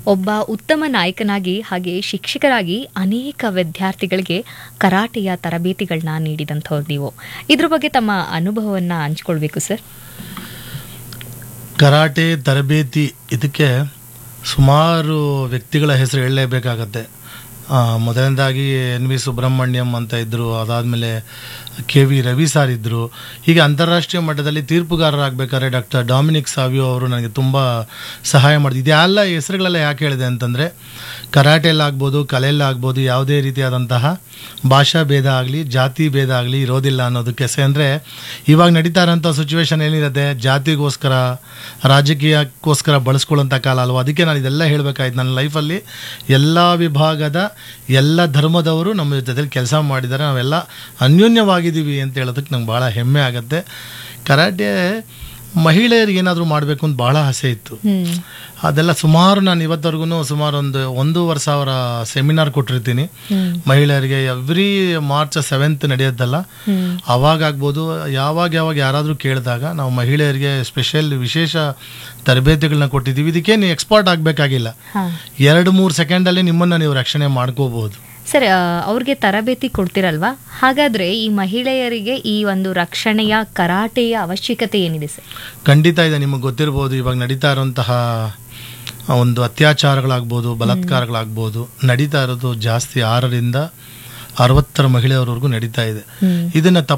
ಒಬ್ಬ ಉತ್ತಮ ನಾಯಕನಾಗಿ ಹಾಗೆ ಶಿಕ್ಷಕರಾಗಿ ಅನೇಕ ವಿದ್ಯಾರ್ಥಿಗಳಿಗೆ ಕರಾಟೆಯ ತರಬೇತಿಗಳನ್ನ ನೀಡಿದಂಥವ್ರು ನೀವು ಇದ್ರ ಬಗ್ಗೆ ತಮ್ಮ ಅನುಭವವನ್ನ ಹಂಚ್ಕೊಳ್ಬೇಕು ಸರ್ ಕರಾಟೆ ತರಬೇತಿ ಇದಕ್ಕೆ ಸುಮಾರು ವ್ಯಕ್ತಿಗಳ ಹೆಸರು ಹೇಳಲೇಬೇಕಾಗತ್ತೆ ಆ, ಮೊದಲನೇದಾಗಿ ಎನ್ ವಿ ಸುಬ್ರಹ್ಮಣ್ಯಂ ಅಂತ ಇದ್ದರು ಅದಾದಮೇಲೆ ಕೆ ವಿ ರವಿ ಸಾರ್ ಇದ್ದರು ಹೀಗೆ ಅಂತಾರಾಷ್ಟ್ರೀಯ ಮಟ್ಟದಲ್ಲಿ ತೀರ್ಪುಗಾರರಾಗಬೇಕಾದ್ರೆ ಡಾಕ್ಟರ್ ಡಾಮಿನಿಕ್ ಸಾವಿಯೋ ಅವರು ನನಗೆ ತುಂಬ ಸಹಾಯ ಮಾಡಿದ್ರು ಇದೆಲ್ಲ ಹೆಸರುಗಳೆಲ್ಲ ಯಾಕೆ ಹೇಳಿದೆ ಅಂತಂದರೆ ಕರಾಟೆಯಲ್ಲಾಗ್ಬೋದು ಕಲೆಯಲ್ಲಾಗ್ಬೋದು ಯಾವುದೇ ರೀತಿಯಾದಂತಹ ಭಾಷಾ ಭೇದ ಆಗಲಿ ಜಾತಿ ಭೇದ ಆಗಲಿ ಇರೋದಿಲ್ಲ ಅನ್ನೋದಕ್ಕೆ ಸೆ ಅಂದರೆ ಇವಾಗ ನಡೀತಾ ಇರೋಂಥ ಸಿಚುವೇಶನ್ ಏನಿರುತ್ತೆ ಜಾತಿಗೋಸ್ಕರ ರಾಜಕೀಯಕ್ಕೋಸ್ಕರ ಬಳಸ್ಕೊಳ್ಳೋಂಥ ಕಾಲ ಅಲ್ವಾ ಅದಕ್ಕೆ ನಾನು ಇದೆಲ್ಲ ಹೇಳಬೇಕಾಯ್ತು ನನ್ನ ಲೈಫಲ್ಲಿ ಎಲ್ಲ ವಿಭಾಗದ ಎಲ್ಲ ಧರ್ಮದವರು ನಮ್ಮ ಜೊತೆಲಿ ಕೆಲಸ ಮಾಡಿದ್ದಾರೆ ನಾವೆಲ್ಲ ಅನ್ಯೋನ್ಯವಾಗಿದ್ದೀವಿ ಅಂತ ಹೇಳೋದಕ್ಕೆ ನಂಗೆ ಭಾಳ ಹೆಮ್ಮೆ ಆಗುತ್ತೆ ಕರಾಟೆ ಮಹಿಳೆಯರಿಗೆ ಏನಾದರೂ ಮಾಡಬೇಕು ಅಂತ ಭಾಳ ಆಸೆ ಇತ್ತು ಹ್ಮ್ ಅದೆಲ್ಲ ಸುಮಾರು ನಾನು ಇವತ್ತವರೆಗೂ ಸುಮಾರು ಒಂದು ಒಂದೂವರೆ ಸಾವಿರ ಸೆಮಿನಾರ್ ಕೊಟ್ಟಿರ್ತೀನಿ ಹ್ಮ್ ಮಹಿಳೆಯರಿಗೆ ಎವ್ರಿ ಮಾರ್ಚ್ ಸೆವೆಂತ್ ನಡೆಯೋದಲ್ಲ ಹ್ಮ್ ಅವಾಗಾಗ್ಬೋದು ಯಾವಾಗ ಯಾವಾಗ ಯಾರಾದರೂ ಕೇಳಿದಾಗ ನಾವು ಮಹಿಳೆಯರಿಗೆ ಸ್ಪೆಷಲ್ ವಿಶೇಷ ತರಬೇತಿಗಳನ್ನ ಕೊಟ್ಟಿದ್ದೀವಿ ಇದಕ್ಕೆ ನೀವು ಎಕ್ಸ್ಪರ್ಟ್ ಆಗಬೇಕಾಗಿಲ್ಲ ಹಾ ಎರಡು ಮೂರು ಸೆಕೆಂಡಲ್ಲಿ ನಿಮ್ಮನ್ನು ನೀವು ರಕ್ಷಣೆ ಮಾಡ್ಕೋಬೋದು ಸರ್ ಆ, ಅವ್ರಿಗೆ ತರಬೇತಿ ಕೊಡ್ತಿರಲ್ವಾ ಹಾಗಾದ್ರೆ ಈ ಮಹಿಳೆಯರಿಗೆ ಈ ಒಂದು ರಕ್ಷಣೆಯ ಕರಾಟೆಯ ಅವಶ್ಯಕತೆ ಏನಿದೆ ಸರ್ ಖಂಡಿತ ಇದೆ ನಿಮಗೆ ಗೊತ್ತಿರ್ಬೋದು ಇವಾಗ ನಡೀತಾ ಇರೋಂತಹ ಒಂದು ಅತ್ಯಾಚಾರಗಳಾಗ್ಬೋದು ಬಲಾತ್ಕಾರಗಳಾಗ್ಬೋದು ನಡೀತಾ ಇರೋದು ಜಾಸ್ತಿ ಆರರಿಂದ ಅರವತ್ತರ ಮಹಿಳೆಯರವರೆಗೂ ನಡೀತಾ ಇದೆ ಹ್ಮ್ ಇದನ್ನು